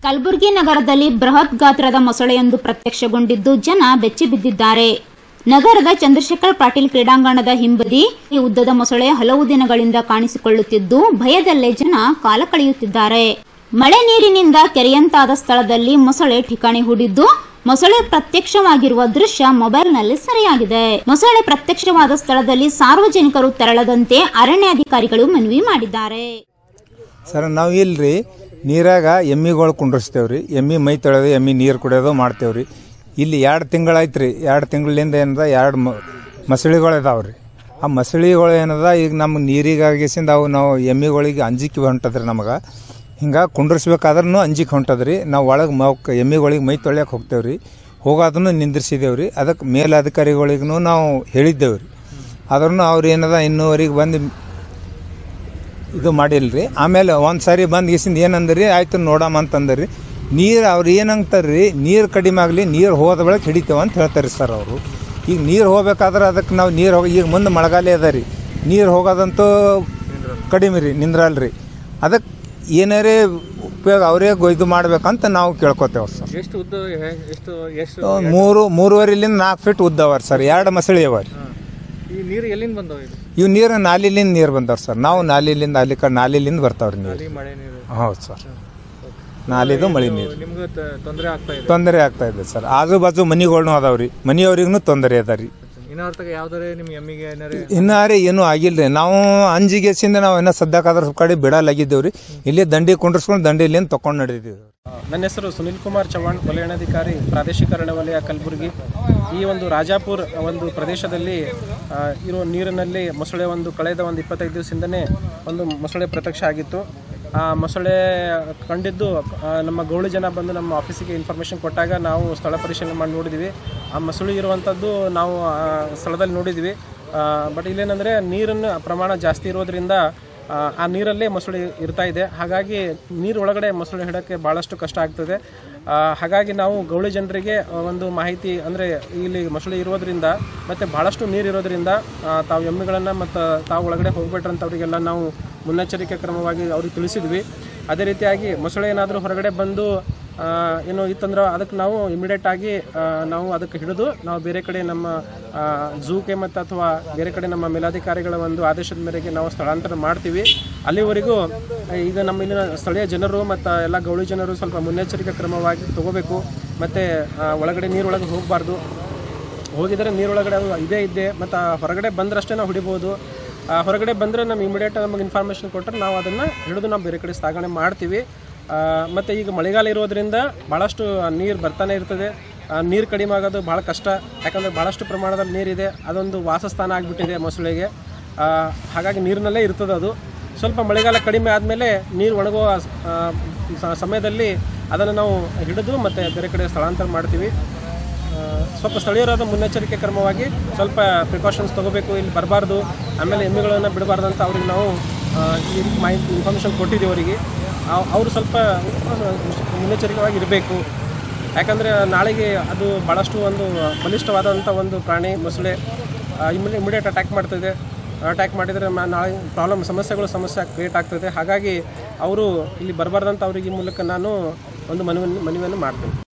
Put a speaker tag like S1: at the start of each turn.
S1: ಕಲಬುರಗಿ ನಗರದಲ್ಲಿ ಬೃಹತ್ ಗಾತ್ರದ ಮೊಸಳೆಯೊಂದು ಪ್ರತ್ಯಕ್ಷಗೊಂಡಿದ್ದು ಜನ ಬೆಚ್ಚಿಬಿದ್ದಿದ್ದಾರೆ ನಗರದ ಚಂದ್ರಶೇಖರ್ ಪಾಟೀಲ್ ಕ್ರೀಡಾಂಗಣದ ಹಿಂಬದಿ ಈ ಉದ್ದದ ಮೊಸಳೆ ಹಲವು ದಿನಗಳಿಂದ ಕಾಣಿಸಿಕೊಳ್ಳುತ್ತಿದ್ದು ಭಯದಲ್ಲೇ ಜನ ಕಾಲ ಕಳೆಯುತ್ತಿದ್ದಾರೆ ಮಳೆ ನೀರಿನಿಂದ ಕೆರೆಯಂತಾದ ಸ್ಥಳದಲ್ಲಿ ಮೊಸಳೆ ಠಿಕಾಣಿ ಹೂಡಿದ್ದು ಮೊಸಳೆ ಪ್ರತ್ಯಕ್ಷವಾಗಿರುವ ದೃಶ್ಯ ಮೊಬೈಲ್ನಲ್ಲಿ ಸೆರೆಯಾಗಿದೆ ಮೊಸಳೆ ಪ್ರತ್ಯಕ್ಷವಾದ ಸ್ಥಳದಲ್ಲಿ ಸಾರ್ವಜನಿಕರು ತೆರಳದಂತೆ ಅರಣ್ಯಾಧಿಕಾರಿಗಳು ಮನವಿ ಮಾಡಿದ್ದಾರೆ
S2: ಸರ್ ನಾವು ಇಲ್ರಿ ನೀರಾಗ ಎಮ್ಮಿಗಳು ಕುಂಡ್ರಿಸ್ತೇವೆ ರೀ ಎಮ್ಮಿ ಮೈ ತೊಳೆದು ಎಮ್ಮಿ ನೀರು ಕುಡಿಯೋದು ಮಾಡ್ತೇವೆ ರೀ ಇಲ್ಲಿ ಎರಡು ತಿಂಗಳಾಯ್ತು ರೀ ಎರಡು ತಿಂಗಳಿಂದ ಏನದ ಎರಡು ಮಸಳಿಗಳು ಇದಾವೆ ರೀ ಆ ಮಸಳಿಗಳು ಏನದ ಈಗ ನಮ್ಮ ನೀರಿಗಾಗಿಸಿಂದ ಅವು ನಾವು ಎಮ್ಮಿಗಳಿಗೆ ಅಂಜಿಕೆ ಹೊಂಟದ್ರಿ ನಮಗೆ ಹಿಂಗಾಗಿ ಕುಂಡ್ರಿಸ್ಬೇಕಾದ್ರೂ ಅಂಜಿಕೆ ಹೊಂಟದ್ರಿ ನಾವು ಒಳಗೆ ಮೌಕ್ ಎಮ್ಮಿಗಳಿಗೆ ಮೈ ತೊಳ್ಯಕ್ಕೆ ಹೋಗ್ತೇವೆ ರೀ ಹೋಗೋದನ್ನು ನಿಂದ್ರಿಸಿದೇವೆ ರೀ ಅದಕ್ಕೆ ಮೇಲಧಿಕಾರಿಗಳಿಗೂ ನಾವು ಹೇಳಿದ್ದೇವೆ ರೀ ಆದ್ರೂ ಅವ್ರು ಏನದ ಇನ್ನೂವರೆಗೆ ಬಂದು ಇದು ಮಾಡಿಲ್ರಿ ಆಮೇಲೆ ಒಂದು ಸಾರಿ ಬಂದು ಗೀಸಿಂದ ಏನಂದ್ರಿ ಆಯ್ತು ನೋಡಮ್ಮ ಅಂತಂದ್ರಿ ನೀರು ಅವ್ರು ಏನಂತಾರ್ರಿ ನೀರು ಕಡಿಮೆ ಆಗಲಿ ನೀರು ಹೋದ ಬೆಳಗ್ಗೆ ಹಿಡಿತೇವೆ ಅಂತ ಹೇಳ್ತಾರೆ ಸರ್ ಅವರು ಈಗ ನೀರು ಹೋಗ್ಬೇಕಾದ್ರೆ ಅದಕ್ಕೆ ನಾವು ನೀರು ಹೋಗಿ ಈಗ ಮುಂದೆ ಮಳೆಗಾಲ ಅದ ರೀ ನೀರು ಹೋಗೋದಂತೂ ಕಡಿಮೆ ರೀ ನಿಂದ್ರಲ್ರಿ ಅದಕ್ಕೆ ಏನಾರೇ ಉಪಯೋಗ ಅವರೇ ಇದು ಮಾಡ್ಬೇಕಂತ ನಾವು ಕೇಳ್ಕೊತೇವೆ ಸರ್
S3: ಎಷ್ಟು ಉದ್ದ ಹೆ- ಎಷ್ಟು ಎಷ್ಟು
S2: ಮೂರು ಮೂರುವರೆಲಿಂದ ನಾಲ್ಕು ಫೀಟ್ ಉದ್ದವ ಸರ್ ಎರಡು ಮಸಳಿ ಅವ ರೀ
S3: ಈ ನೀರು ಎಲ್ಲಿಂದ ಬಂದವ ಇದು
S2: ಇವು ನೀರು ನಾಲಿಲಿಂದ ನೀರು ಬಂದವ್ರಿ ಸರ್ ನಾವು ನಾಲಿಲಿಂದ ಅಲ್ಲಿ ಕಡೆ ನಾಲಿಲಿಂದ ಬರ್ತಾವ್ರಿ ನೀರು
S3: ಈ ಮಳೆ ನೀರು
S2: ಹೌದು ಸರ್ ನಾಲಿದು ಮಳೆ ನೀರು
S3: ನಿಮ್ಗೆ ತೊಂದರೆ ಆಗ್ತಾ ಇದೆ
S2: ತೊಂದರೆ ಆಗ್ತಾ ಇದೆ ಸರ್ ಆಜು ಬಾಜು ಮನಿಗಳ್ನು ಅದಾವ್ರಿ ಮನಿಯವ್ರಿಗೂ ತೊಂದರೆ ಅದ ರೀ
S3: ಇನ್ನಾರ್ತಾಗ ಯಾವ್ದಾರೆ ನಿಮ್ ಎಮ್ಮಿಗೆ ಏನಾರೇ
S2: ಇನ್ನಾರೇ ಏನೂ ಆಗಿಲ್ರಿ ನಾವು ಅಂಜಿಗೆಸಿಂದ ನಾವು ಇನ್ನೂ ಸದ್ಯಕ್ಕಾದ್ರ ಕಡೆ ಬಿಡಲಾಗಿದ್ದೇವ್ರಿ ಇಲ್ಲಿ ದಂಡಿ ಕುಂಡ್ರಿಸ್ಕೊಂಡು ದಂಡಿಲಿಂದ ತಕೊಂಡು ನಡೆದಿದ್ದೀವಿ
S4: ನನ್ನ ಹೆಸರು ಸುನಿಲ್ ಕುಮಾರ್ ಚವ್ಹಾಣ್ ವಲಯಾಣಾಧಿಕಾರಿ ಪ್ರಾದೇಶಿಕ ಅರಣ್ಯ ವಲಯ ಕಲಬುರಗಿ ಈ ಒಂದು ರಾಜಾಪುರ್ ಒಂದು ಪ್ರದೇಶದಲ್ಲಿ ಆ, ಇರೋ ನೀರಿನಲ್ಲಿ ಮೊಸಳೆ ಒಂದು ಕಳೆದ ಒಂದು ಇಪ್ಪತ್ತೈದು ದಿವಸದಿಂದನೇ ಒಂದು ಮೊಸಳೆ ಪ್ರತ್ಯಕ್ಷ ಆಗಿತ್ತು ಆ ಮೊಸಳೆ ಕಂಡಿದ್ದು ಆ, ನಮ್ಮ ಗೌಳಿ ಜನ ಬಂದು ನಮ್ಮ ಆಫೀಸಿಗೆ ಇನ್ಫಾರ್ಮೇಷನ್ ಕೊಟ್ಟಾಗ ನಾವು ಸ್ಥಳ ಪರಿಶೀಲನೆ ಮಾಡಿ ನೋಡಿದ್ವಿ ಆ ಮೊಸಳೆ ಇರುವಂಥದ್ದು ನಾವು ಆ ಸ್ಥಳದಲ್ಲಿ ನೋಡಿದ್ವಿ ಬಟ್ ಇಲ್ಲೇನಂದರೆ ನೀರಿನ ಪ್ರಮಾಣ ಜಾಸ್ತಿ ಇರೋದ್ರಿಂದ ಆ, ಆ ನೀರಲ್ಲೇ ಮೊಸಳೆ ಇರ್ತಾ ಇದೆ ಹಾಗಾಗಿ ನೀರು ಒಳಗಡೆ ಮೊಸಳೆ ಹಿಡೋಕ್ಕೆ ಭಾಳಷ್ಟು ಕಷ್ಟ ಆಗ್ತದೆ ಆ, ಹಾಗಾಗಿ ನಾವು ಗೌಳಿ ಜನರಿಗೆ ಒಂದು ಮಾಹಿತಿ ಅಂದರೆ ಇಲ್ಲಿ ಮೊಸಳೆ ಇರೋದ್ರಿಂದ ಮತ್ತು ಭಾಳಷ್ಟು ನೀರು ಇರೋದ್ರಿಂದ ಆ, ತಾವು ಎಮ್ಮೆಗಳನ್ನು ಮತ್ತು ತಾವು ಒಳಗಡೆ ಹೋಗ್ಬೇಡ್ರಿ ಅಂತ ಅವರಿಗೆಲ್ಲ ನಾವು ಮುನ್ನೆಚ್ಚರಿಕೆ ಕ್ರಮವಾಗಿ ಅವ್ರಿಗೆ ತಿಳಿಸಿದ್ವಿ ಅದೇ ರೀತಿಯಾಗಿ ಮೊಸಳೆ ಏನಾದರೂ ಹೊರಗಡೆ ಬಂದು ಆ, ಏನು ಇತ್ತಂದ್ರೆ ಅದಕ್ಕೆ ನಾವು ಇಮಿಡಿಯೇಟ್ ಆಗಿ ಆ, ನಾವು ಅದಕ್ಕೆ ಹಿಡಿದು ನಾವು ಬೇರೆ ಕಡೆ ನಮ್ಮ ಝೂಗೆ ಮತ್ತು ಅಥವಾ ಬೇರೆ ಕಡೆ ನಮ್ಮ ಮೇಲಾಧಿಕಾರಿಗಳ ಒಂದು ಆದೇಶದ ಮೇರೆಗೆ ನಾವು ಸ್ಥಳಾಂತರ ಮಾಡ್ತೀವಿ ಅಲ್ಲಿವರೆಗೂ ಆ, ಈಗ ನಮ್ಮ ಇಲ್ಲಿನ ಸ್ಥಳೀಯ ಜನರು ಮತ್ತು ಎಲ್ಲ ಗೌಳಿ ಜನರು ಸ್ವಲ್ಪ ಮುನ್ನೆಚ್ಚರಿಕೆ ಕ್ರಮವಾಗಿ ತಗೋಬೇಕು ಮತ್ತು ಒಳಗಡೆ ನೀರೊಳಗೆ ಹೋಗಬಾರ್ದು ಹೋಗಿದ್ರೆ ನೀರೊಳಗಡೆ ಅದು ಇದೇ ಇದ್ದೆ ಮತ್ತು ಹೊರಗಡೆ ಬಂದ್ರಷ್ಟೇ ನಾವು ಹಿಡಿಬೋದು ಆ, ಹೊರಗಡೆ ಬಂದರೆ ನಮ್ಗೆ ಇಮಿಡಿಯೇಟ್ ನಮಗೆ ಇನ್ಫಾರ್ಮೇಷನ್ ಕೊಟ್ಟರೆ ನಾವು ಅದನ್ನು ಹಿಡಿದು ನಾವು ಬೇರೆ ಕಡೆ ಸಾಗಣೆ ಮಾಡ್ತೀವಿ ಆ, ಮತ್ತು ಈಗ ಮಳೆಗಾಲ ಇರೋದ್ರಿಂದ ಭಾಳಷ್ಟು ನೀರು ಬರ್ತಾನೆ ಇರ್ತದೆ ನೀರು ಕಡಿಮೆ ಆಗೋದು ಭಾಳ ಕಷ್ಟ ಯಾಕಂದರೆ ಭಾಳಷ್ಟು ಪ್ರಮಾಣದಲ್ಲಿ ನೀರಿದೆ ಅದೊಂದು ವಾಸಸ್ಥಾನ ಆಗಿಬಿಟ್ಟಿದೆ ಮೊಸಳೆಗೆ ಆ, ಹಾಗಾಗಿ ನೀರಿನಲ್ಲೇ ಇರ್ತದೆ ಅದು ಸ್ವಲ್ಪ ಮಳೆಗಾಲ ಕಡಿಮೆ ಆದಮೇಲೆ ನೀರು ಒಣಗುವ ಆ, ಸ- ಸಮಯದಲ್ಲಿ ಅದನ್ನು ನಾವು ಹಿಡಿದು ಮತ್ತು ಬೇರೆ ಕಡೆ ಸ್ಥಳಾಂತರ ಮಾಡ್ತೀವಿ ಆ, ಸ್ವಲ್ಪ ಸ್ಥಳೀಯರಾದ ಮುನ್ನೆಚ್ಚರಿಕೆ ಕ್ರಮವಾಗಿ ಸ್ವಲ್ಪ ಪ್ರಿಕಾಷನ್ಸ್ ತಗೋಬೇಕು ಇಲ್ಲಿ ಬರಬಾರ್ದು ಆಮೇಲೆ ಎಮ್ಮೆಗಳನ್ನು ಬಿಡಬಾರ್ದು ಅಂತ ಅವ್ರಿಗೆ ನಾವು ಆ, ಈ ರೀತಿ ಮಾಹಿತಿ ಇನ್ಫಾರ್ಮೇಷನ್ ಕೊಟ್ಟಿದ್ದೀವಿ ಅವರಿಗೆ ಅವರು ಸ್ವಲ್ಪ ಮುನ್ನೆಚ್ಚರಿಕೆವಾಗಿ ಇರಬೇಕು ಯಾಕಂದರೆ ನಾಳೆಗೆ ಅದು ಭಾಳಷ್ಟು ಒಂದು ಬಲಿಷ್ಠವಾದಂಥ ಒಂದು ಪ್ರಾಣಿ ಮೊಸಳೆ ಇಮಿಡಿ ಇಮಿಡಿಯೇಟ್ ಅಟ್ಯಾಕ್ ಮಾಡ್ತದೆ ಅಟ್ಯಾಕ್ ಮಾಡಿದರೆ ಮ- ನಾಳೆ ಪ್ರಾಬ್ಲಮ್ ಸಮಸ್ಯೆಗಳು ಸಮಸ್ಯೆ ಕ್ರಿಯೇಟ್ ಆಗ್ತದೆ ಹಾಗಾಗಿ ಅವರು ಇಲ್ಲಿ ಬರಬಾರ್ದಂತ ಅವರಿಗೆ ಈ ಮೂಲಕ ನಾನು ಒಂದು ಮನವಿ ಮನವಿಯನ್ನು ಮಾಡ್ತೇನೆ